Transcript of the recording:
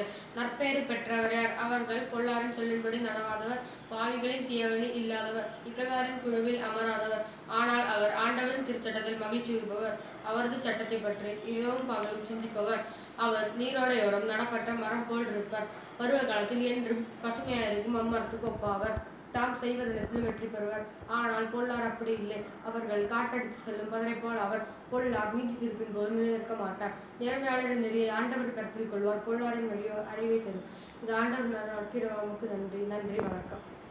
செய்வார்கள் நற்பெயரு பெற்றவர் யார் அவர்கள் பொல்லாரின் சொல்லின்படி நடவாதவர் பாவிகளின் தீயவழி இல்லாதவர் இக்கலாரின் குழுவில் அமராதவர் ஆனால் அவர் ஆண்டவரின் திருச்சட்டத்தில் மகிழ்ச்சி இருப்பவர் அவரது சட்டத்தை பற்றி இரவும் பகலும் சிந்திப்பவர் அவர் நீரோடையோரம் நடப்பட்ட மரம் போல் இருப்பார் பருவ காலத்தில் என்றும் பசுமையாயிருக்கும் அம்மரத்துக்கு ஒப்பாவர் தாம் செய்வதனத்தில் வெற்றி பெறுவர் ஆனால் பொல்லார் அப்படி இல்லை அவர்கள் காட்டடித்து செல்லும் பதரை போல் அவர் பொல்லார் நீதி தீர்ப்பின் போது நிலைநிற்க மாட்டார் நேர்மையாளரின் நெறியை ஆண்டவர் கருத்தில் கொள்வார் பொல்லாரின் வழியோ அறிவை தரும் இது ஆண்டவர் நடக்கிற நமக்கு நன்றி நன்றி வணக்கம்